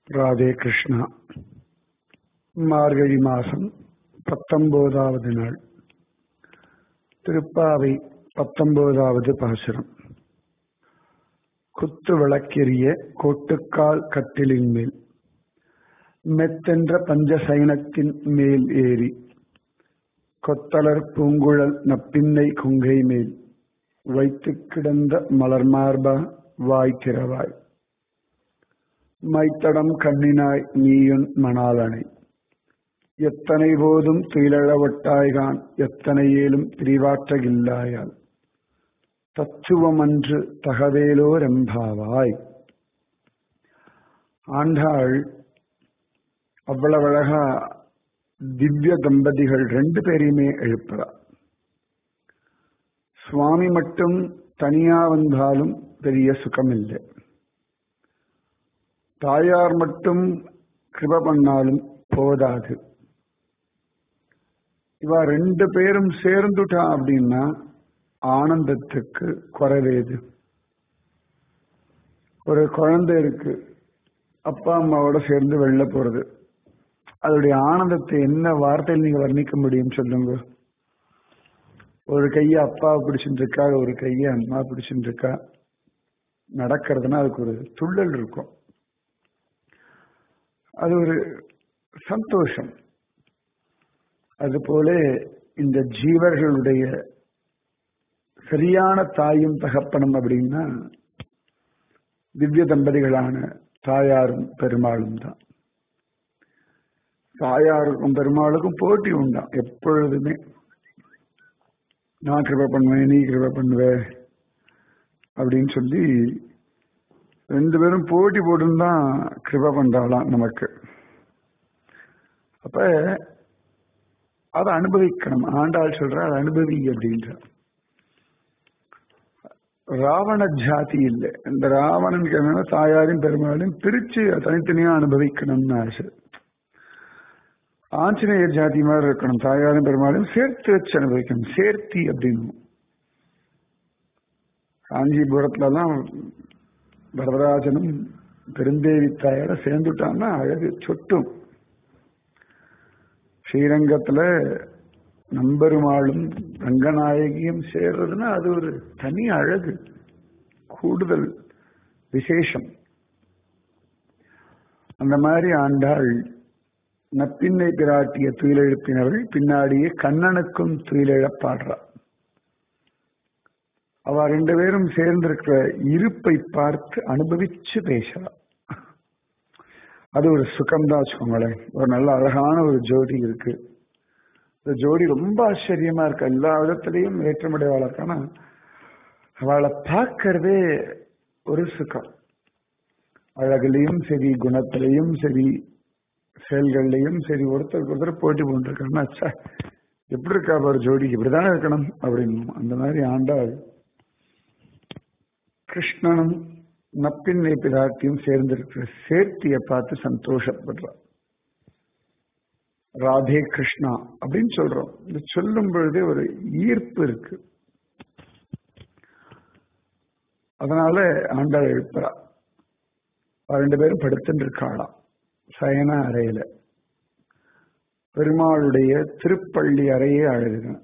ராதே கிருஷ்ணா மார்கழி மாசம் பத்தொன்பதாவது நாள் திருப்பாவை பத்தொன்பதாவது பாசுரம் குத்து விளக்கெரிய கோட்டுக்கால் கட்டிலின் மேல் மெத்தென்ற பஞ்சசைனத்தின் மேல் ஏறி கொத்தலர் பூங்குழல் நப்பின்னை குங்கை மேல் வைத்து கிடந்த மலர் மார்பா வாய்க்கிறவாய் மைத்தடம் கண்ணினாய் நீயுன் மணாலனை எத்தனை போதும் துயிலழவட்டாய்கான் எத்தனை ஏலும் திரிவாற்றகில்லாயால் தத்துவமன்று தகவேலோர் எம்பாவாய் ஆண்டாள் அவ்வளவு அழகா திவ்ய தம்பதிகள் ரெண்டு பேரையுமே எழுப்புறா சுவாமி மட்டும் தனியா வந்தாலும் பெரிய சுகம் இல்லை தாயார் மட்டும் கிருப பண்ணாலும் போதாது இவ ரெண்டு பேரும் சேர்ந்துட்டா அப்படின்னா ஆனந்தத்துக்கு குறைவேது ஒரு குழந்தை இருக்கு அப்பா அம்மாவோட சேர்ந்து வெளில போறது அதோடைய ஆனந்தத்தை என்ன வார்த்தையில் நீங்க வர்ணிக்க முடியும் சொல்லுங்க ஒரு கையை அப்பா பிடிச்சிட்டு இருக்கா ஒரு கையை அம்மா பிடிச்சிட்டு இருக்கா நடக்கிறதுனா அதுக்கு ஒரு துள்ளல் இருக்கும் அது ஒரு சந்தோஷம் அதுபோல இந்த ஜீவர்களுடைய சரியான தாயும் தகப்பனும் அப்படின்னா திவ்ய தம்பதிகளான தாயாரும் பெருமாளும் தான் தாயாருக்கும் பெருமாளுக்கும் போட்டி உண்டாம் எப்பொழுதுமே நான் கிருப பண்ணுவேன் நீ கிருப பண்ணுவே அப்படின்னு சொல்லி ரெண்டு பேரும் போட்டி போட்டுன்னு தான் கிருப பண்றாளாம் நமக்கு அப்ப அதை அனுபவிக்கணும் ஆண்டாள் சொல்ற அதை அனுபவி அப்படின்ற ராவண ஜாதி இல்லை இந்த ராவணனுக்கு என்னன்னா தாயாரையும் பெருமாளையும் பிரிச்சு தனித்தனியா அனுபவிக்கணும்னு ஆசை ஆஞ்சநேயர் ஜாதி மாதிரி இருக்கணும் தாயாரும் பெருமாளையும் சேர்த்து வச்சு அனுபவிக்கணும் சேர்த்தி அப்படின்னு காஞ்சிபுரத்துலலாம் வரதராஜனும் பெருந்தேவி தாயோட சேர்ந்துட்டான்னா அழகு சொட்டும் ஸ்ரீரங்கத்துல நம்பெருமாளும் ரங்கநாயகியும் சேர்றதுன்னா அது ஒரு தனி அழகு கூடுதல் விசேஷம் அந்த மாதிரி ஆண்டாள் நப்பின்னை பிராட்டிய துயிலெழுப்பினவள் பின்னாடியே கண்ணனுக்கும் துயிலெழப் பாடுறார் அவ ரெண்டு பேரும் சேர்ந்திருக்கிற இருப்பை பார்த்து அனுபவிச்சு பேசுறா அது ஒரு சுகம்தான் வச்சுக்கோங்களேன் ஒரு நல்ல அழகான ஒரு ஜோடி இருக்கு இந்த ஜோடி ரொம்ப ஆச்சரியமா இருக்கு எல்லா விதத்திலையும் ஏற்றமுடையவாளா இருக்கானா அவளை பார்க்கறதே ஒரு சுகம் அழகுலையும் சரி குணத்திலையும் சரி செயல்கள்லையும் சரி ஒருத்தருக்கு ஒருத்தர் போட்டி போட்டுருக்காங்கன்னா அச்சா எப்படி இருக்கா ஒரு ஜோடி இப்படிதானே இருக்கணும் அப்படின்னு அந்த மாதிரி ஆண்டாள் கிருஷ்ணனும் நப்பின்னை பிராட்டியும் சேர்ந்திருக்கிற சேர்த்திய பார்த்து சந்தோஷப்படுறான் ராதே கிருஷ்ணா அப்படின்னு சொல்றோம் இது சொல்லும் பொழுதே ஒரு ஈர்ப்பு இருக்கு அதனால ஆண்டாள் எழுப்புறா ரெண்டு பேரும் படுத்துட்டு இருக்காளாம் சயன அறையில பெருமாளுடைய திருப்பள்ளி அறையே அழகுதான்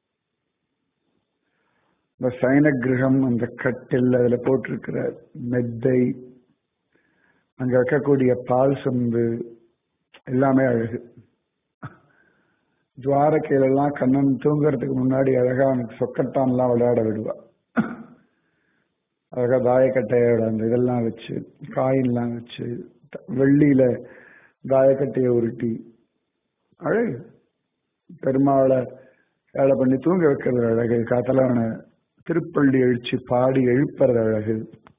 இந்த சயன கிரகம் அந்த கட்டில் அதுல போட்டிருக்கிற மெத்தை அங்க வைக்கக்கூடிய பால் சொம்பு எல்லாமே அழகு துவாரக்கையிலெல்லாம் கண்ணன் தூங்குறதுக்கு முன்னாடி அழகா அவனுக்கு சொக்கட்டான்லாம் விளையாட விடுவா அழகா தாயக்கட்டையோட அந்த இதெல்லாம் வச்சு காயின்லாம் வச்சு வெள்ளியில தாயக்கட்டையை உருட்டி அழகு பெருமாளை வேலை பண்ணி தூங்க வைக்கிறது அழகு காத்தல அவனை திருப்பள்ளி எழுச்சி பாடி எழுப்புறது அழகு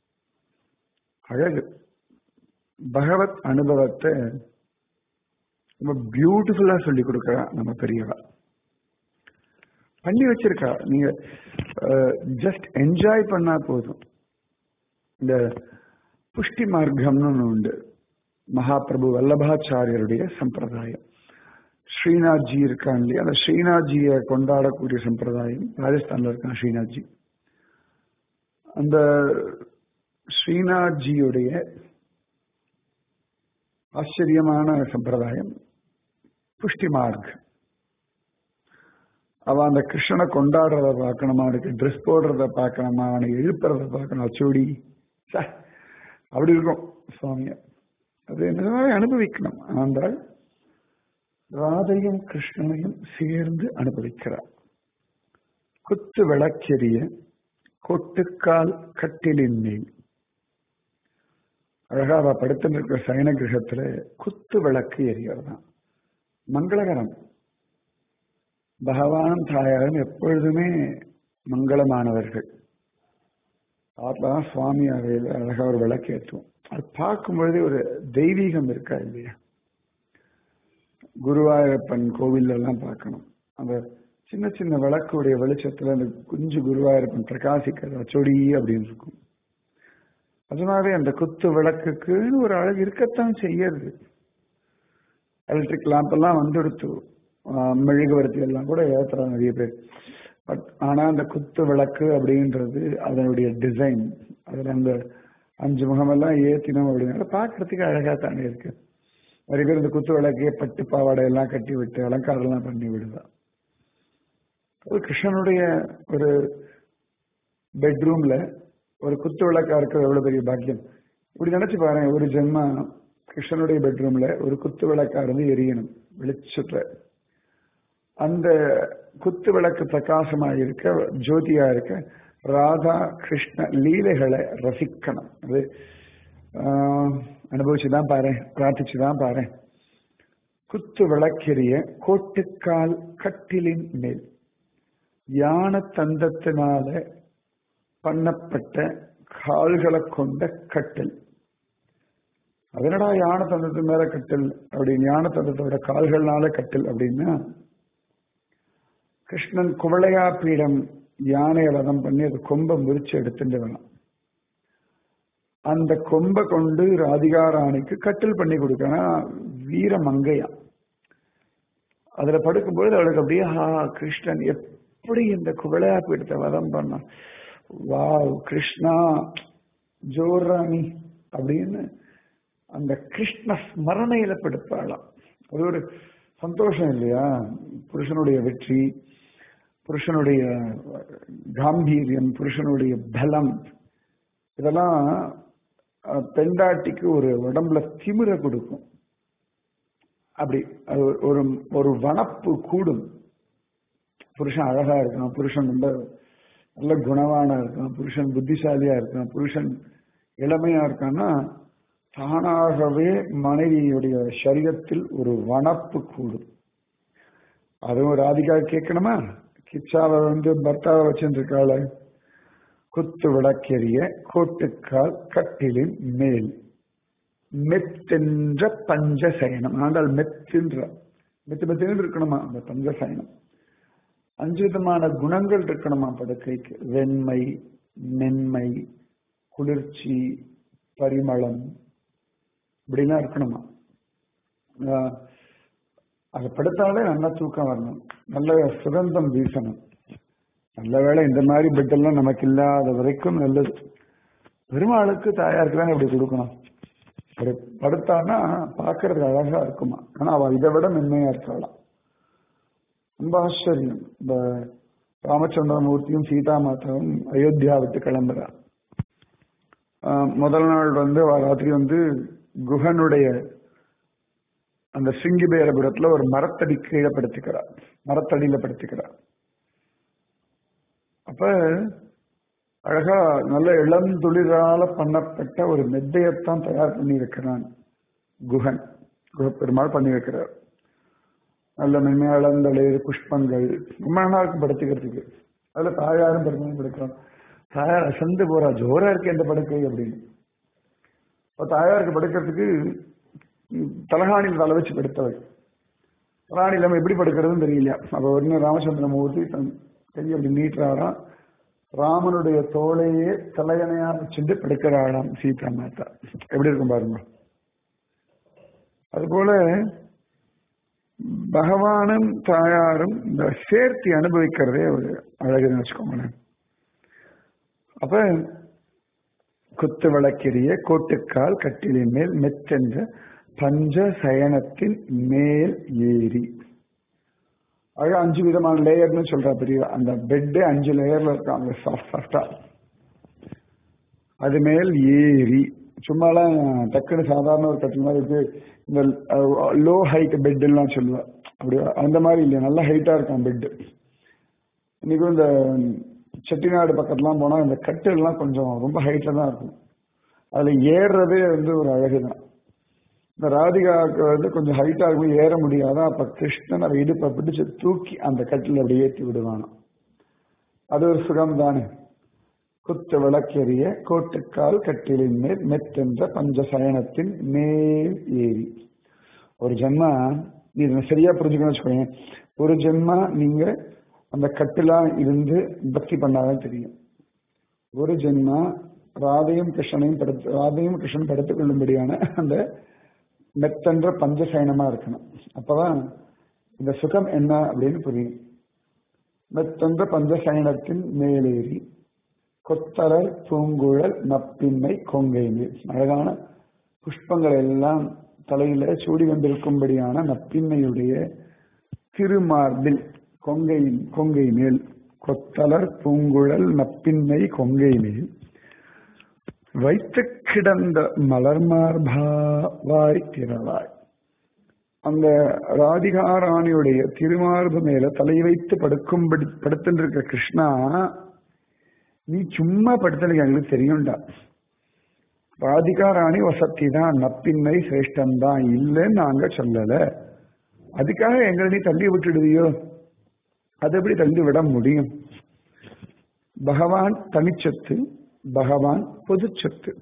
அழகு பகவத் அனுபவத்தை ரொம்ப பியூட்டிஃபுல்லா சொல்லி கொடுக்கறா நம்ம பெரியவா பண்ணி வச்சிருக்கா நீங்க ஜஸ்ட் என்ஜாய் பண்ணா போதும் இந்த புஷ்டி மார்க்கம்னு ஒன்று உண்டு மகாபிரபு வல்லபாச்சாரியருடைய சம்பிரதாயம் ஸ்ரீநாத்ஜி இருக்கான் இல்லையா அந்த ஸ்ரீநாத்ஜியை கொண்டாடக்கூடிய சம்பிரதாயம் ராஜஸ்தான்ல இருக்கான் ஸ்ரீநாத்ஜி அந்த ஸ்ரீநாத்ஜியுடைய ஆச்சரியமான சம்பிரதாயம் புஷ்டி மார்க் அவ அந்த கிருஷ்ணனை கொண்டாடுறத பார்க்கணுமா அவனுக்கு ட்ரெஸ் போடுறத பார்க்கணுமா அவனை எழுப்புறத பார்க்கணும் அச்சோடி ச அப்படி இருக்கும் சுவாமிய அது நிஜமாவே அனுபவிக்கணும் ஆனால் ராதையும் கிருஷ்ணனையும் சேர்ந்து அனுபவிக்கிறார் குத்து விளக்கெரிய கொட்டுக்கால் கட்டிலின் மேல் அழகா அவ படுத்து இருக்கிற சயன கிரகத்துல குத்து விளக்கு எரியறதான் மங்களகரம் பகவான் தாயாரும் எப்பொழுதுமே மங்களமானவர்கள் தான் சுவாமி அவையில் அழகா ஒரு விளக்கேற்றுவோம் அது பார்க்கும் பொழுதே ஒரு தெய்வீகம் இருக்கா இல்லையா குருவாயூரப்பன் கோவில் எல்லாம் பார்க்கணும் அந்த சின்ன சின்ன விளக்குடைய வெளிச்சத்துல அந்த குஞ்சு குருவாயூரப்பன் பிரகாசிக்கிறது அச்சொடி அப்படின்னு இருக்கும் அதனாலே அந்த குத்து விளக்குக்குன்னு ஒரு அழகு இருக்கத்தான் செய்யறது எலக்ட்ரிக் லேம்ப் எல்லாம் வந்துடுத்து மெழுகுவர்த்தி எல்லாம் கூட ஏத்துறாங்க நிறைய பேர் பட் ஆனா அந்த குத்து விளக்கு அப்படின்றது அதனுடைய டிசைன் அதுல அந்த அஞ்சு முகமெல்லாம் ஏத்தினோம் அப்படின்னா பார்க்கறதுக்கு அழகா தானே இருக்கு நிறைய பேர் இந்த குத்து விளக்கே பட்டு பாவாடை எல்லாம் கட்டி விட்டு அலங்காரம் எல்லாம் பண்ணி விடுதா ஒரு கிருஷ்ணனுடைய ஒரு பெட்ரூம்ல ஒரு குத்து விளக்கா இருக்கிறது எவ்வளவு பெரிய பாக்கியம் இப்படி நினைச்சு பாருங்க ஒரு ஜென்மா கிருஷ்ணனுடைய பெட்ரூம்ல ஒரு குத்து விளக்கா இருந்து எரியணும் வெளிச்சத்துல அந்த குத்து விளக்கு பிரகாசமா இருக்க ஜோதியா இருக்க ராதா கிருஷ்ண லீலைகளை ரசிக்கணும் அது அனுபவிச்சுதான் பாரு பிரார்த்திச்சுதான் பாரு குத்து விளக்கெரிய கோட்டுக்கால் கட்டிலின் மேல் யான தந்தத்தினால பண்ணப்பட்ட கால்களை கொண்ட கட்டில் அதனடா யான தந்தத்து மேல கட்டில் அப்படின்னு யான தந்தத்தோட கால்கள்னால கட்டில் அப்படின்னா கிருஷ்ணன் குவளையா பீடம் யானையை வதம் பண்ணி அது கொம்பை முறிச்சு எடுத்துட்டு வேணும் அந்த கொம்பை கொண்டு ராதிகா ராணிக்கு கட்டில் பண்ணி கொடுக்கணும் வீர மங்கையா அதுல படுக்கும்போது அவளுக்கு அப்படியே ஹா கிருஷ்ணன் எப்படி இந்த குவளையா பீடத்தை வதம் பண்ண வா கிருஷ்ணா ஜோராணி அப்படின்னு அந்த கிருஷ்ண ஸ்மரணையில படுப்பாளாம் அது ஒரு சந்தோஷம் இல்லையா புருஷனுடைய வெற்றி புருஷனுடைய காம்பீரியம் புருஷனுடைய பலம் இதெல்லாம் பெண்டாட்டிக்கு ஒரு உடம்புல திமிர கொடுக்கும் அப்படி அது ஒரு ஒரு வனப்பு கூடும் புருஷன் அழகா இருக்கான் புருஷன் ரொம்ப நல்ல குணவானா இருக்கான் புருஷன் புத்திசாலியா இருக்கான் புருஷன் இளமையா இருக்கான்னா தானாகவே மனைவியுடைய சரீரத்தில் ஒரு வனப்பு கூடும் அதுவும் ராதிகா கேட்கணுமா கிச்சாவை வந்து பர்த்தாவை வச்சுருக்காள குத்து விளக்கெரிய கோட்டுக்கால் கட்டிலின் மேல் மெத்தென்ற பஞ்சசயனம் ஆனால் மெத்துன்ற மெத்து மெத்துன்னு இருக்கணுமா அந்த பஞ்சசயனம் அஞ்சு விதமான குணங்கள் இருக்கணுமா படுக்கைக்கு வெண்மை மென்மை குளிர்ச்சி பரிமளம் இப்படிலாம் இருக்கணுமா அதை படுத்தாலே நல்லா தூக்கம் வரணும் நல்ல சுகந்தம் வீசணும் நல்ல வேலை இந்த மாதிரி பெட்டெல்லாம் நமக்கு இல்லாத வரைக்கும் நல்லது பெருமாளுக்கு தாயாருக்கு தான் இப்படி கொடுக்கணும் அப்படி படுத்தான்னா பார்க்கறதுக்கு அழகா இருக்குமா ஆனா அவ இதை விட மென்மையா இருக்கலாம் ரொம்ப ஆச்சரியம் இந்த ராமச்சந்திரமூர்த்தியும் சீதா மாதாவும் அயோத்தியா விட்டு கிளம்புறா முதல் நாள் வந்து ராத்திரி வந்து குஹனுடைய அந்த சிங்கிபேரபுரத்துல ஒரு மரத்தடி கீழே படுத்துக்கிறார் மரத்தடியில படுத்துக்கிறார் அப்ப அழகா நல்ல இளந்துளிரால பண்ணப்பட்ட ஒரு மெத்தையத்தான் தயார் பண்ணி வைக்கிறான் குஹன் குஹப்பெருமாள் பண்ணி வைக்கிறார் நல்ல மென்மையா இளந்தளிர் புஷ்பங்கள் ரொம்ப நல்லா இருக்கும் படுத்துக்கிறதுக்கு அதுல தாயாரும் பெருமையும் படுக்கிறோம் தாயார் அசந்து போறா ஜோரா இருக்கு எந்த படுக்கை அப்படின்னு இப்ப தாயாருக்கு படுக்கிறதுக்கு தலகாணியில் தலை வச்சு படுத்தவள் தலகாணி இல்லாம எப்படி படுக்கிறதுன்னு தெரியல அப்ப ஒன்னு ராமச்சந்திரமூர்த்தி தன் கையை அப்படி நீட்டுறாராம் ராமனுடைய தோளையே தலையணையா வச்சுட்டு படுக்கிறாளாம் சீதா மாதா எப்படி இருக்கும் பாருங்க அதுபோல பகவானும் தாயாரும் இந்த சேர்த்தி அனுபவிக்கிறதே ஒரு அழகுன்னு வச்சுக்கோங்களேன் அப்ப குத்து விளக்கிறிய கோட்டுக்கால் கட்டிலின் மேல் மெத்தென்ற பஞ்சசயனத்தின் மேல் ஏறி அழகா அஞ்சு விதமான லேயர்னு சொல்றா பெரிய அந்த பெட்டு அஞ்சு லேயர்ல இருக்காங்க சாஃப்ட் சாஃப்டா அது மேல் ஏறி சும்மாலாம் டக்குனு சாதாரண ஒரு கட்டில் மாதிரி இருக்கு இந்த லோ ஹைட் பெட் எல்லாம் சொல்லுவேன் அப்படி அந்த மாதிரி இல்லையா நல்ல ஹைட்டா இருக்கும் பெட்டு இன்னைக்கும் இந்த செட்டிநாடு பக்கத்துலாம் போனா இந்த கட்டு எல்லாம் கொஞ்சம் ரொம்ப ஹைட்ல தான் இருக்கும் அதுல ஏறுறதே வந்து ஒரு அழகு தான் இந்த ராதிகாவுக்கு வந்து கொஞ்சம் ஹைட்டா இருக்கும் ஏற முடியாதா அப்ப கிருஷ்ணன் அதை இடுப்பை பிடிச்சு தூக்கி அந்த கட்டில் அப்படி ஏற்றி விடுவானா அது ஒரு சுகம் தானே குத்து விளக்கெறிய கோட்டுக்கால் கட்டிலின் மேல் மெத்தென்ற பஞ்சசயனத்தின் மேல் ஏறி ஒரு ஜென்மா நீ இதை சரியா புரிஞ்சுக்கணும்னு வச்சுக்கோங்க ஒரு ஜென்மா நீங்க அந்த கட்டிலா இருந்து பக்தி பண்ணாதான் தெரியும் ஒரு ஜென்மா ராதையும் கிருஷ்ணனையும் படுத்து ராதையும் கிருஷ்ணன் படுத்துக் கொள்ளும்படியான அந்த மெத்தன்ற பஞ்சசயனமா இருக்கணும் அப்பதான் இந்த சுகம் என்ன அப்படின்னு புரியும் மெத்தன்ற பஞ்சசயனத்தின் மேலேறி கொத்தலர் பூங்குழல் நப்பின்மை கொங்கை மேல் அழகான புஷ்பங்கள் எல்லாம் தலையில சூடி வந்திருக்கும்படியான நப்பின்மையுடைய திருமார்பில் கொங்கை கொங்கை மேல் கொத்தலர் பூங்குழல் நப்பின்மை கொங்கை மேல் வைத்து கிடந்த மலர்மார்பாவாய் திரளாய் அந்த ராதிகாராணியுடைய திருமார்பு மேல தலை வைத்து படுக்கும்படி படுத்துட்டு இருக்க கிருஷ்ணா நீ சும்மா படுத்தலுக்கு எங்களுக்கு தெரியும்டா ராதிகா ராணி வசதி தான் நப்பின்மை சிரேஷ்டம் தான் இல்லைன்னு நாங்க சொல்லல அதுக்காக எங்களை நீ தள்ளி விட்டுடுவியோ அது எப்படி தள்ளி விட முடியும் பகவான் தனிச்சத்து பகவான் பொதுச்சத்து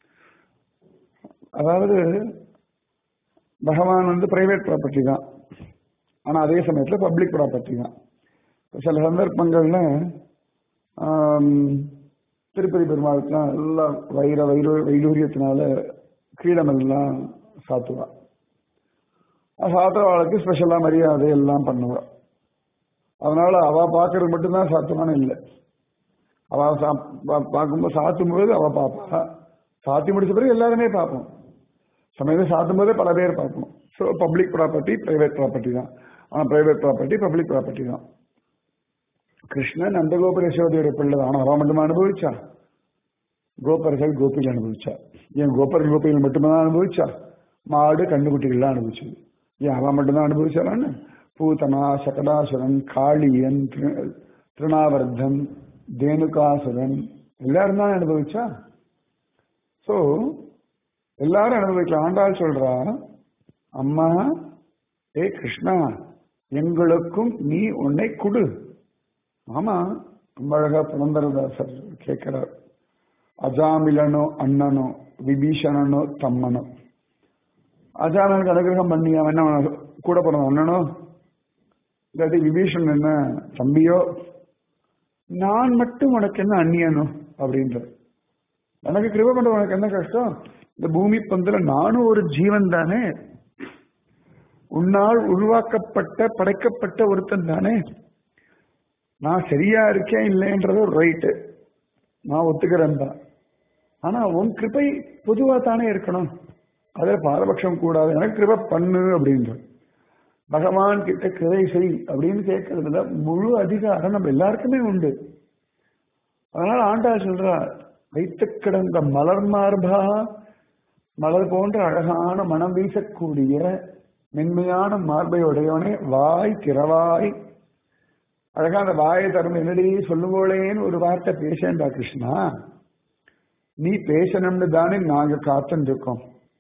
அதாவது பகவான் வந்து பிரைவேட் ப்ராப்பர்ட்டி தான் ஆனா அதே சமயத்துல பப்ளிக் ப்ராப்பர்ட்டி தான் சில சந்தர்ப்பங்கள்ல திருப்பதி பெருமாளுக்குலாம் எல்லாம் வைர வைர வைடூரியத்தினால கிரீடம் எல்லாம் சாத்துவா சாத்துறவாளுக்கு ஸ்பெஷலா மரியாதை எல்லாம் பண்ணுவா அதனால அவ பாக்குறது மட்டும்தான் சாத்துவான்னு இல்லை அவ பார்க்கும்போது சாத்தும் போது அவ பார்ப்பா சாத்தி முடிச்ச பிறகு எல்லாருமே பார்ப்போம் சமயத்தில் சாத்தும் போதே பல பேர் பார்ப்போம் so public property private property தான் ஆனால் பிரைவேட் ப்ராப்பர்ட்டி பப்ளிக் ப்ராப்பர்ட்டி தான் கிருஷ்ணன் நந்தகோபுர யசோதையோட பிள்ளை தான் ஆனால் அவன் மட்டுமா அனுபவிச்சா கோபர்கள் கோபிகள் அனுபவிச்சா ஏன் கோபர்கள் கோபிகள் மட்டும்தான் அனுபவிச்சா மாடு கண்ணுக்குட்டிகள்லாம் அனுபவிச்சது ஏன் அவன் மட்டும்தான் அனுபவிச்சாரான்னு பூதனா சகடாசுரன் காளியன் திருணாவர்தன் தேனுகாசுரன் எல்லாரும் தான் அனுபவிச்சா சோ எல்லாரும் அனுபவிக்கலாம் ஆண்டாள் சொல்றா அம்மா ஏ கிருஷ்ணா எங்களுக்கும் நீ உன்னை குடு ஆமா ரொம்ப அழகா புரந்தரதாசர் கேட்கிறார் அஜாமிலனோ அண்ணனோ விபீஷணனோ தம்மனோ அஜாமனுக்கு அனுகிரகம் பண்ணி அவன் என்ன கூட பிறந்த அண்ணனோ இல்லாட்டி விபீஷன் என்ன தம்பியோ நான் மட்டும் உனக்கு என்ன அந்நியனோ அப்படின்ற எனக்கு கிருப பண்ற உனக்கு என்ன கஷ்டம் இந்த பூமி பந்துல நானும் ஒரு ஜீவன் தானே உன்னால் உருவாக்கப்பட்ட படைக்கப்பட்ட ஒருத்தன் தானே நான் சரியா இருக்கேன் இல்லைன்றது ரைட்டு நான் ஒத்துக்கிறேன் தான் ஆனா உன் கிருபை பொதுவா தானே இருக்கணும் அதில் பாரபட்சம் கூடாது எனக்கு கிருபை பண்ணு அப்படின்ற பகவான் கிட்ட கிருதை செய் அப்படின்னு கேட்கறதுல முழு அதிகாரம் நம்ம எல்லாருக்குமே உண்டு அதனால ஆண்டாள் சொல்றா வைத்து கிடந்த மலர் மார்பா மலர் போன்ற அழகான மனம் வீசக்கூடிய மென்மையான மார்பை உடையவனே வாய் திறவாய் அழகான வாயை தரும் என்னடி சொல்லுங்கோளேன்னு ஒரு வார்த்தை பேசேன்டா கிருஷ்ணா நீ பேசணும்னு தானே நாங்க காத்துட்டு இருக்கோம்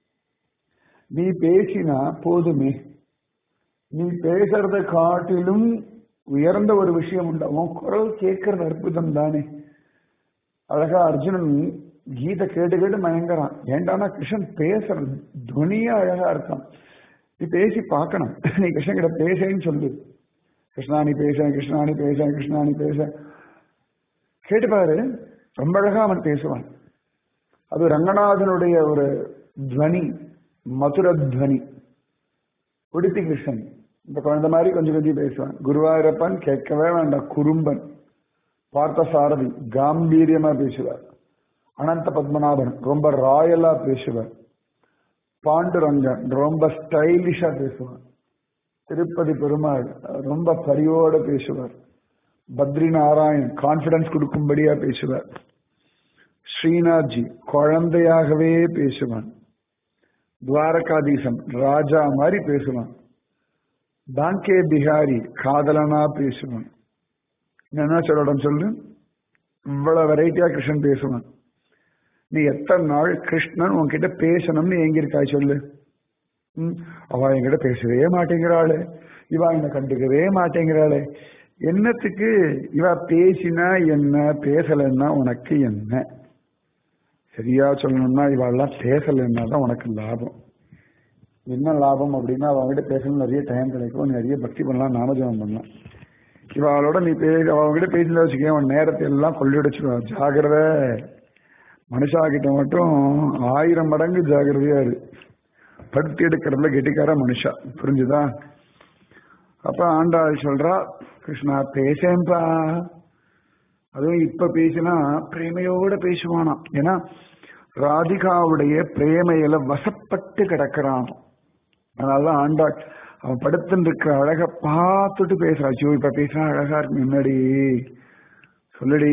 நீ பேசினா போதுமே நீ பேசுறத காட்டிலும் உயர்ந்த ஒரு விஷயம் உண்டு உன் குரல் கேட்கறது அற்புதம் தானே அழகா அர்ஜுனன் கீதை கேட்டு கேட்டு மயங்குறான் ஏண்டானா கிருஷ்ணன் பேசுறது துணியா அழகா இருக்கான் நீ பேசி பார்க்கணும் நீ கிருஷ்ணன் கிட்ட பேசேன்னு சொல்லு கிருஷ்ணாணி பேச கிருஷ்ணாணி பேச கிருஷ்ணாணி பேச கேட்டு பாரு ரொம்ப அழகா அவன் பேசுவான் அது ரங்கநாதனுடைய ஒரு துவனி மதுர துவனி உடுத்தி கிருஷ்ணன் இந்த குழந்தை மாதிரி கொஞ்சம் கொஞ்சம் பேசுவான் குருவாயூரப்பன் கேட்கவே வேண்டாம் குறும்பன் பார்த்த சாரதி காம்பீரியமா பேசுவார் அனந்த பத்மநாபன் ரொம்ப ராயலா பேசுவார் பாண்டுரங்கன் ரொம்ப ஸ்டைலிஷா பேசுவார் திருப்பதி பெருமாள் ரொம்ப பரியோட பேசுவார் பத்ரி நாராயண் கான்பிடன்ஸ் கொடுக்கும்படியா பேசுவார் ஸ்ரீநாத்ஜி குழந்தையாகவே பேசுவான் துவாரகாதீசன் ராஜா மாதிரி பேசுவான் பாங்கே பிஹாரி காதலனா பேசுவான் என்ன சொல்லடம் சொல்லு இவ்வளவு வெரைட்டியா கிருஷ்ணன் பேசுவான் நீ எத்தனை நாள் கிருஷ்ணன் உன்கிட்ட பேசணும்னு எங்கிருக்காய் சொல்லு ம், அவ என்கிட்ட பேசவே மாட்டேங்கிறாளு இவ என்னை கண்டுக்கவே மாட்டேங்கிறாளே என்னத்துக்கு இவ பேசினா என்ன பேசலைன்னா உனக்கு என்ன சரியா சொல்லணும்னா இவெல்லாம் பேசலைன்னா தான் உனக்கு லாபம் என்ன லாபம் அப்படின்னா அவங்ககிட்ட பேசணும் நிறைய டைம் கிடைக்கும் நீ நிறைய பக்தி பண்ணலாம் நாமஜபம் பண்ணலாம் இவளோட நீ பே அவங்ககிட்ட பேசினா வச்சுக்கேன் உன் நேரத்தை எல்லாம் கொள்ளையடிச்சிருவா ஜாகிரத மனுஷா கிட்ட மட்டும் ஆயிரம் மடங்கு ஜாகிரதையா இரு படுத்து எடுக்கிறதுல கெட்டிக்கார மனுஷா புரிஞ்சுதா அப்ப ஆண்டாள் சொல்றா கிருஷ்ணா பேசேன்பா அதுவும் இப்ப பேசினா பிரேமையோட பேசுவானாம் ஏன்னா ராதிகாவுடைய பிரேமையில வசப்பட்டு கிடக்கிறான் அதனாலதான் ஆண்டாள் அவன் படுத்துட்டு இருக்கிற அழக பார்த்துட்டு பேசுறா ஐயோ இப்ப பேசினா அழகா இருக்கு முன்னாடி சொல்லுடி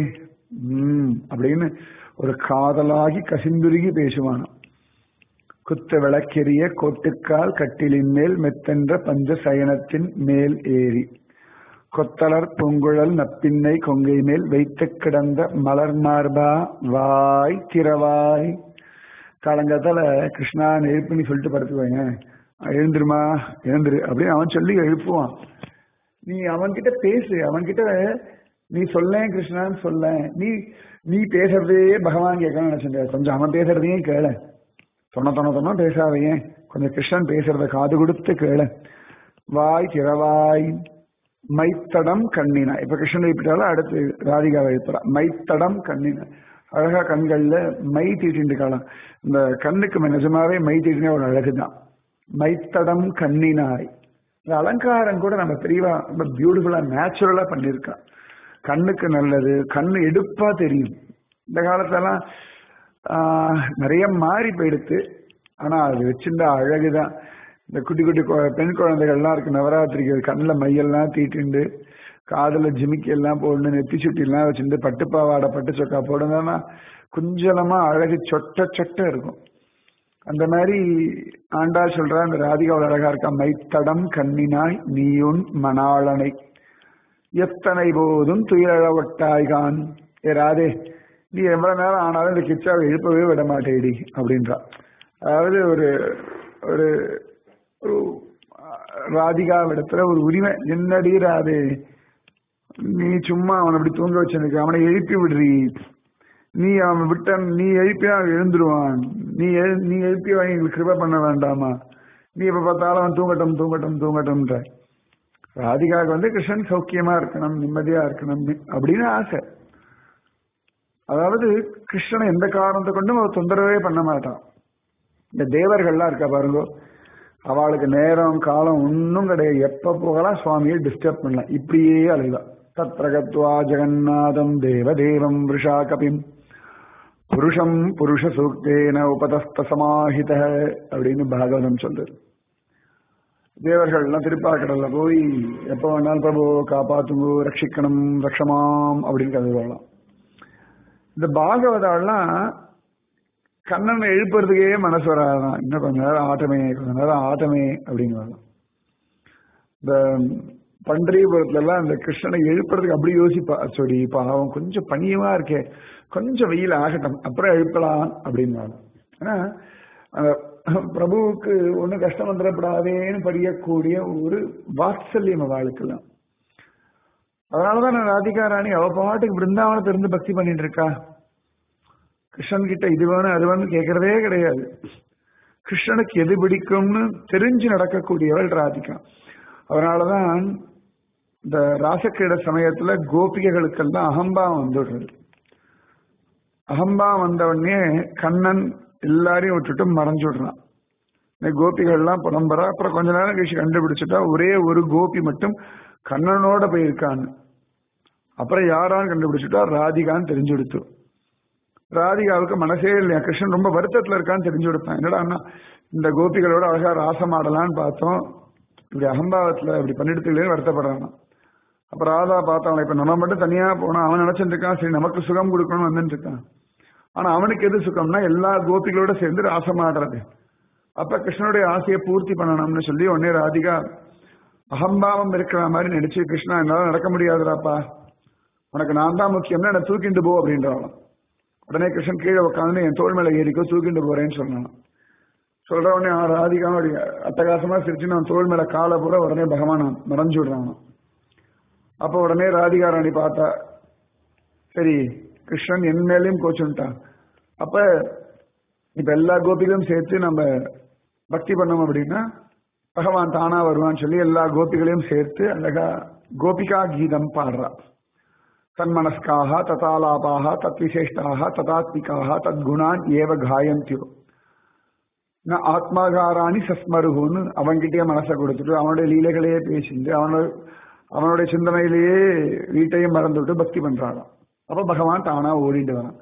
ம் அப்படின்னு ஒரு காதலாகி கசிந்துருகி பேசுவானாம் குத்த விளக்கெரிய கோட்டுக்கால் கட்டிலின் மேல் மெத்தென்ற பஞ்ச சயனத்தின் மேல் ஏறி கொத்தலர் பொங்குழல் நப்பின்னை கொங்கை மேல் வைத்து கிடந்த மலர் மார்பா வாய் திறவாய் காலங்காத்தால கிருஷ்ணா எழுப்புன்னு சொல்லிட்டு படுத்துவாங்க எழுந்துருமா எழுந்துரு அப்படின்னு அவன் சொல்லி எழுப்புவான் நீ அவன்கிட்ட பேசு அவன்கிட்ட நீ சொல்லேன் கிருஷ்ணான்னு சொல்ல நீ நீ பேசுறதே பகவான் கேட்கணும்னு நினைச்சிருந்த கொஞ்சம் அவன் பேசுறதையும் கேள தொண தொண தொண பேசாதையே கொஞ்சம் கிருஷ்ணன் பேசுறத காது கொடுத்து கேள வாய் திறவாய் மைத்தடம் கண்ணினா இப்ப கிருஷ்ணன் எழுப்பிட்டாலும் அடுத்து ராதிகாவை எழுப்புறா மைத்தடம் கண்ணினா அழகா கண்கள்ல மை தீட்டிட்டு காலம் இந்த கண்ணுக்கு நிஜமாவே மை தீட்டினா ஒரு அழகுதான் மைத்தடம் கண்ணினாய் இந்த அலங்காரம் கூட நம்ம பெரியவா ரொம்ப பியூட்டிஃபுல்லா நேச்சுரலா பண்ணியிருக்கான் கண்ணுக்கு நல்லது கண்ணு எடுப்பா தெரியும் இந்த காலத்தெல்லாம் ஆஹ், நிறைய மாறி போயிடுத்து ஆனா அது வச்சிருந்த அழகுதான் இந்த குட்டி குட்டி கொ- பெண் குழந்தைகள்லாம் இருக்கு நவராத்திரிக்கு கண்ணில் மையெல்லாம் தீட்டிண்டு காதுல ஜிமிக்கி எல்லாம் போடணும் நெத்தி சுட்டி எல்லாம் வச்சுட்டு பட்டு பாவாடை பட்டு சொக்கா போடுங்கன்னா குஞ்சலமா அழகு சொட்ட சொட்ட இருக்கும் அந்த மாதிரி ஆண்டாள் சொல்றா அந்த ராதிகாவில் அழகா இருக்கா மைத்தடம் கண்ணினாய் நீயுன் மணாளனை எத்தனை போதும் துயிலழ ஒட்டாய்கான் ஏ ராதே நீ எவ்வளவு நேரம் ஆனாலும் இந்த கிச்சாவை எழுப்பவே விட மாட்டேடி அப்படின்றா அதாவது ஒரு ஒரு ஒரு ராதிகாவிடத்துல ஒரு உரிமை என்னடி ராதே நீ சும்மா அவனை அப்படி தூங்க வச்சிருக்க அவனை எழுப்பி விடுறீ நீ அவன் விட்ட நீ எழுப்பியா அவன் எழுந்துருவான் நீ எழு நீ எழுப்பி அவன் எங்களுக்கு கிருபை பண்ண வேண்டாமா நீ எப்ப பார்த்தாலும் அவன் தூங்கட்டும் தூங்கட்டும் தூங்கட்டும்ன்ற ராதிகாவுக்கு வந்து கிருஷ்ணன் சௌக்கியமா இருக்கணும் நிம்மதியா இருக்கணும் அப்படின்னு ஆசை அதாவது கிருஷ்ணனை எந்த காரணத்தை கொண்டும் அவர் தொந்தரவே பண்ண மாட்டான் இந்த தேவர்கள்லாம் இருக்கா பாருங்க அவளுக்கு நேரம் காலம் ஒன்றும் கிடையாது எப்ப போகலாம் சுவாமியை டிஸ்டர்ப் பண்ணலாம் இப்படியே அழுதான் தத் பிரகத்வா ஜெகநாதம் தேவதேவம் விஷா கபிம் புருஷம் புருஷ சூக்தேன உபதஸ்த சமாஹித அப்படின்னு பாகவதம் சொல்றாரு தேவர்கள்லாம் திருப்பாக்கடல்ல போய் எப்ப வேணாலும் பிரபு காப்பாத்துங்கோ ரட்சிக்கணும் ரக்ஷமாம் அப்படின்னு கதைவாளாம் இந்த பாகவதாலாம் கண்ணனை எழுப்புறதுக்கே மனசு வராதான் இன்னும் கொஞ்ச நேரம் ஆட்டமே கொஞ்ச நேரம் ஆட்டமே அப்படிங்கிறாங்க இந்த பண்டரிபுரத்துல எல்லாம் இந்த கிருஷ்ணனை எழுப்புறதுக்கு அப்படி யோசிப்பா சொடி பாவம் கொஞ்சம் பனியமா இருக்கே கொஞ்சம் வெயில் ஆகட்டும் அப்புறம் எழுப்பலாம் அப்படின்னாலும் ஏன்னா அந்த பிரபுவுக்கு ஒன்றும் கஷ்டம் வந்துடப்படாதேன்னு படியக்கூடிய ஒரு வாத்சல்யம் அவளுக்கெல்லாம் அதனாலதான் நான் ராதிகா ராணி அவ பாட்டுக்கு பிருந்தாவனத்தை இருந்து பக்தி பண்ணிட்டு இருக்கா கிருஷ்ணன் கிட்ட இது வேணும் அது வேணும் கேட்கறதே கிடையாது கிருஷ்ணனுக்கு எது பிடிக்கும்னு தெரிஞ்சு நடக்கக்கூடியவள் ராதிகா அதனாலதான் இந்த ராசக்கிரீட சமயத்துல கோபிகைகளுக்கெல்லாம் அகம்பா வந்துடுறது அகம்பா வந்த உடனே கண்ணன் எல்லாரையும் விட்டுட்டு மறைஞ்சு விடுறான் இந்த கோபிகள்லாம் புலம்புறா அப்புறம் கொஞ்ச நேரம் கழிச்சு கண்டுபிடிச்சிட்டா ஒரே ஒரு கோபி மட்டும் கண்ணனோட போயிருக்கான்னு அப்புறம் யாரான்னு கண்டுபிடிச்சிட்டா ராதிகான்னு தெரிஞ்சு கொடுத்து ராதிகாவுக்கு மனசே இல்லையா கிருஷ்ணன் ரொம்ப வருத்தத்துல இருக்கான்னு தெரிஞ்சு கொடுத்தான் என்னடா அண்ணா இந்த கோபிகளோட அழகா ராசம் ஆடலான்னு பார்த்தோம் இப்படி அகம்பாவத்துல இப்படி பண்ணிட்டு வருத்தப்படுறான் அப்ப ராதா பார்த்தான் இப்ப நம்ம மட்டும் தனியா போனா அவன் நினைச்சிட்டு இருக்கான் சரி நமக்கு சுகம் கொடுக்கணும்னு வந்துட்டு இருக்கான் ஆனா அவனுக்கு எது சுகம்னா எல்லா கோபிகளோட சேர்ந்து ராசம் ஆடுறது அப்ப கிருஷ்ணனுடைய ஆசையை பூர்த்தி பண்ணணும்னு சொல்லி உடனே ராதிகா அகம்பாவம் இருக்கிற மாதிரி நடிச்சு கிருஷ்ணா என்னால நடக்க முடியாதுடாப்பா உனக்கு நான் தான் முக்கியம்னா என்ன தூக்கிண்டு போ அப்படின்றான் உடனே கிருஷ்ணன் கீழே உட்காந்து என் தோல் மேல ஏறிக்கோ தூக்கிண்டு போறேன்னு சொன்னான் சொல்ற உடனே அவன் ராதிகாவுடைய அட்டகாசமா சிரிச்சு நான் தோல் மேல காலை பூரா உடனே பகவான் மறைஞ்சு விடுறான் அப்ப உடனே ராதிகா ராணி பார்த்தா சரி கிருஷ்ணன் என் மேலேயும் கோச்சுட்டான் அப்ப இப்ப எல்லா கோபிகளும் சேர்த்து நம்ம பக்தி பண்ணோம் அப்படின்னா பகவான் தானா வருவான்னு சொல்லி எல்லா கோபிகளையும் சேர்த்து அழகா கோபிகா கீதம் பாடுறா தன்மனஸ்காக ததாலாபாக தத்விசேஷ்டாக ததாத்மிகாக தத்குணான் ஏவ காயந்தியோ நான் ஆத்மாகாராணி சஸ்மருகுன்னு அவன்கிட்டயே மனசை கொடுத்துட்டு அவனுடைய லீலைகளையே பேசிட்டு அவனோட அவனுடைய சிந்தனையிலேயே வீட்டையும் மறந்துவிட்டு பக்தி பண்றாராம் அப்ப பகவான் தானா ஓடிட்டு வரான்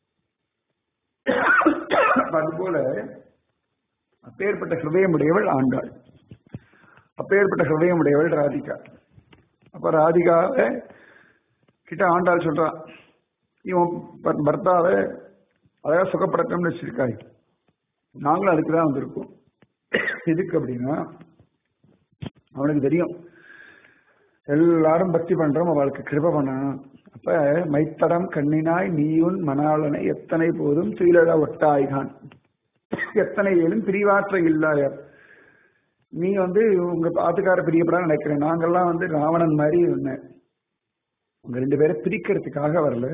அதுபோல அப்பேற்பட்ட ஹிருதயமுடையவள் ஆண்டாள் அப்பேற்பட்ட ஹிருதயமுடையவள் ராதிகா அப்ப ராதிகாவை கிட்ட ஆண்டாள் சொல்றான் இவன் பர்த்தாவை அழகா சுகப்படுத்தணும்னு வச்சிருக்காய் நாங்களும் அதுக்கு தான் வந்திருக்கோம் எதுக்கு அப்படின்னா அவனுக்கு தெரியும் எல்லாரும் பக்தி பண்றோம் அவளுக்கு கிருப பண்ணணும் அப்ப மைத்தடம் கண்ணினாய் நீயுன் மணாளனை எத்தனை போதும் துயிலழ ஒட்டாய்கான் எத்தனை ஏழும் பிரிவாற்ற இல்லாயார் நீ வந்து உங்க பாத்துக்கார பிரியப்படா நினைக்கிறேன் நாங்கெல்லாம் வந்து ராவணன் மாதிரி ஒண்ணு உங்க ரெண்டு பேரை பிரிக்கிறதுக்காக வரல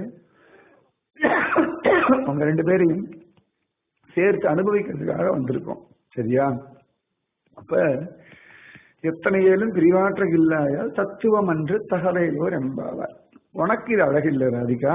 உங்க ரெண்டு பேரையும் சேர்த்து அனுபவிக்கிறதுக்காக வந்திருக்கோம் சரியா அப்ப எத்தனை ஏழும் பிரிவாற்ற இல்லாயால் தத்துவம் அன்று தகவையோர் என்பாவார் உனக்கு இது அழகில்லை ராதிகா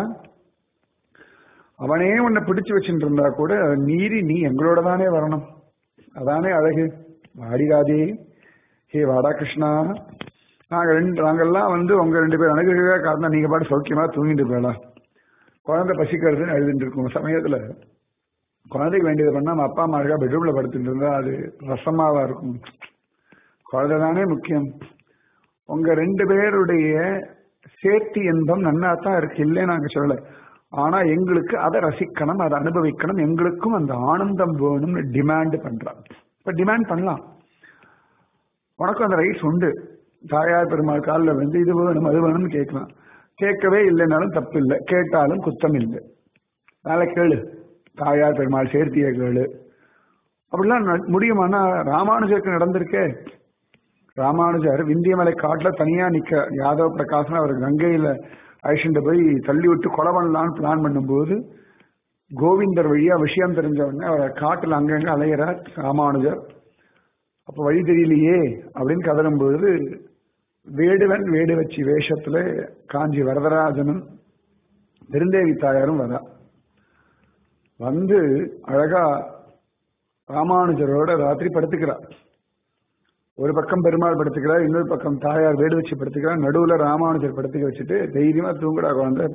அவனே உன்னை பிடிச்சு வச்சுட்டு இருந்தா கூட மீறி நீ எங்களோட தானே வரணும் அதானே அழகு வாடிராதே ஹே வாடா கிருஷ்ணா நாங்க ரெண்டு நாங்கெல்லாம் வந்து உங்க ரெண்டு பேர் அணுகிறவே காரணம் நீங்க பாட்டு சௌக்கியமா தூங்கிட்டு போயலாம் குழந்தை பசிக்கிறதுன்னு எழுதிட்டு இருக்கும் சமயத்துல குழந்தைக்கு வேண்டியது பண்ணா நம்ம அப்பா அம்மா அழகா பெட்ரூம்ல படுத்துட்டு இருந்தா அது ரசமாவா இருக்கும் குழந்தை தானே முக்கியம் உங்க ரெண்டு பேருடைய சேர்த்தி இன்பம் நன்னா தான் இருக்கு இல்லை நாங்க சொல்லல ஆனா எங்களுக்கு அதை ரசிக்கணும் அதை அனுபவிக்கணும் எங்களுக்கும் அந்த ஆனந்தம் வேணும்னு டிமாண்ட் பண்றான் இப்ப டிமாண்ட் பண்ணலாம் உனக்கும் அந்த ரைட்ஸ் உண்டு தாயார் பெருமாள் காலில் வந்து இது வேணும் அது வேணும்னு கேட்கலாம் கேட்கவே இல்லைனாலும் தப்பு இல்லை கேட்டாலும் குத்தம் இல்லை வேலை கேளு தாயார் பெருமாள் சேர்த்திய கேளு அப்படிலாம் முடியுமானா ராமானுஜருக்கு நடந்திருக்கே ராமானுஜர் விந்தியமலை காட்டுல தனியா நிக்க யாதவ பிரகாசன் அவர் கங்கையில அழிச்சுட்டு போய் தள்ளி விட்டு கொலை பண்ணலான்னு பிளான் பண்ணும்போது கோவிந்தர் வழியா விஷயம் தெரிஞ்சவொடனே அவரை காட்டுல அங்கங்க அலையிறார் ராமானுஜர் அப்ப வழி தெரியலையே அப்படின்னு கதறும்பொழுது வேடுவன் வேடு வச்சு வேஷத்துல காஞ்சி வரதராஜனும் பெருந்தேவி தாயாரும் வரா வந்து அழகா ராமானுஜரோட ராத்திரி படுத்துக்கிறார் ஒரு பக்கம் பெருமாள் படுத்துக்கிறார் இன்னொரு பக்கம் தாயார் வேடு வச்சு படுத்துக்கிறார் நடுவுல ராமானுஜர் படுத்துக்க வச்சுட்டு தைரியமா தூங்குடா குழந்தை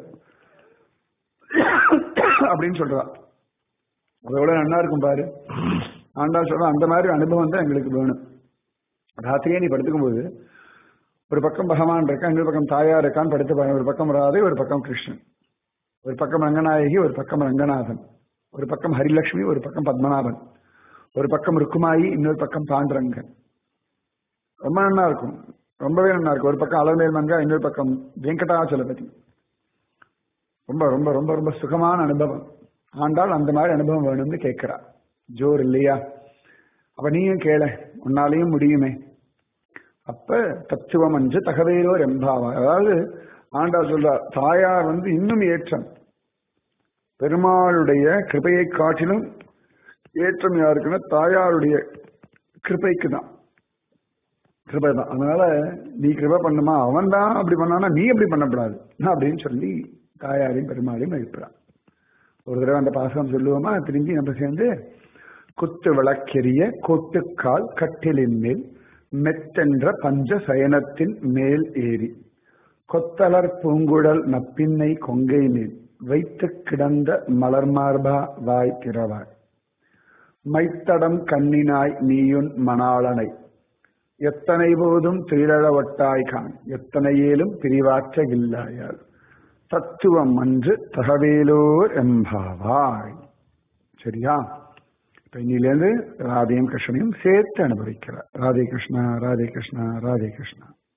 அப்படின்னு சொல்றா அதோட நல்லா இருக்கும் பாரு ஆண்டாள் சொல்ற அந்த மாதிரி அனுபவம் தான் எங்களுக்கு வேணும் ராத்திரியே நீ படுத்துக்கும் போது ஒரு பக்கம் பகவான் இருக்கா இன்னொரு பக்கம் தாயார் இருக்கான்னு படுத்து பாருங்க ஒரு பக்கம் ராதை ஒரு பக்கம் கிருஷ்ணன் ஒரு பக்கம் ரங்கநாயகி ஒரு பக்கம் ரங்கநாதன் ஒரு பக்கம் ஹரிலட்சுமி ஒரு பக்கம் பத்மநாபன் ஒரு பக்கம் ருக்குமாயி இன்னொரு பக்கம் பாண்டரங்கன் ரொம்ப நல்லா இருக்கும் ரொம்பவே நல்லா இருக்கும் ஒரு பக்கம் அலர்மேல் மங்கா இன்னொரு பக்கம் வெங்கடாச்சலபதி ரொம்ப ரொம்ப ரொம்ப ரொம்ப சுகமான அனுபவம் ஆண்டால் அந்த மாதிரி அனுபவம் வேணும்னு கேட்கிறா ஜோர் இல்லையா அப்ப நீயும் கேள உன்னாலையும் முடியுமே அப்ப தத்துவம் அஞ்சு தகவேலோ ரெம்பாவா அதாவது ஆண்டாள் சொல்றார் தாயார் வந்து இன்னும் ஏற்றம் பெருமாளுடைய கிருபையை காட்டிலும் ஏற்றம் யாருக்குன்னா தாயாருடைய கிருபைக்கு தான் கிருபை தான் அதனால நீ கிருபை பண்ணுமா அவன் தான் அப்படி பண்ணானா நீ அப்படி பண்ணக்கூடாது அப்படின்னு சொல்லி தாயாரையும் பெருமாளையும் எழுப்புறான் ஒரு தடவை அந்த பாசகம் சொல்லுவோமா திரும்பி நம்ம சேர்ந்து குத்து விளக்கெரிய கொட்டுக்கால் கட்டிலின் மேல் மெத்தென்ற பஞ்ச சயனத்தின் மேல் ஏறி கொத்தலர் பூங்குழல் நப்பின்னை கொங்கை மேல் வைத்து கிடந்த மலர் மார்பா வாய் திறவாய் மைத்தடம் கண்ணினாய் நீயுன் மணாளனை எத்தனை போதும் திரளவட்டாய் கான் எத்தனை ஏலும் பிரிவாற்ற இல்லாயால் தத்துவம் அன்று தகவேலோர் எம்பாவாய் சரியா இப்ப இன்னிலேருந்து ராதையும் கிருஷ்ணனையும் சேர்த்து அனுபவிக்கிறார் ராதே கிருஷ்ணா ராதே கிருஷ்ணா ராதே கிருஷ்ணா